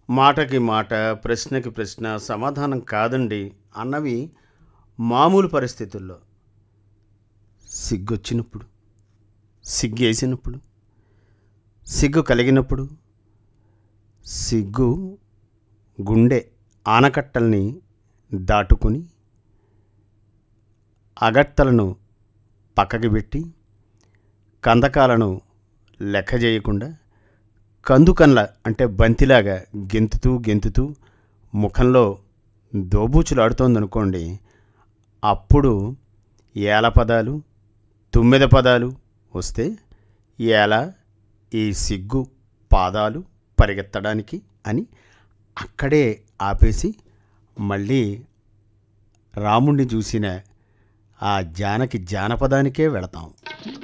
మాటకి మాట ప్రశ్నకి ప్రశ్న సమాధానం కాదండి అన్నవి మామూలు పరిస్థితుల్లో సిగ్గొచ్చినప్పుడు సిగ్గేసినప్పుడు సిగ్గు కలిగినప్పుడు సిగ్గు గుండె ఆనకట్టల్ని దాటుకుని అగట్టలను పక్కకి పెట్టి కందకాలను లెక్క చేయకుండా కందుకన్ల అంటే బంతిలాగా గెంతుతూ గెంతుతూ ముఖంలో దోబూచులాడుతోందనుకోండి అప్పుడు ఏల పదాలు తుమ్మెద పదాలు వస్తే ఏల ఈ సిగ్గు పాదాలు పరిగెత్తడానికి అని అక్కడే ఆపేసి మళ్ళీ రాముణ్ణి చూసిన ఆ జానకి జానపదానికే వెళతాం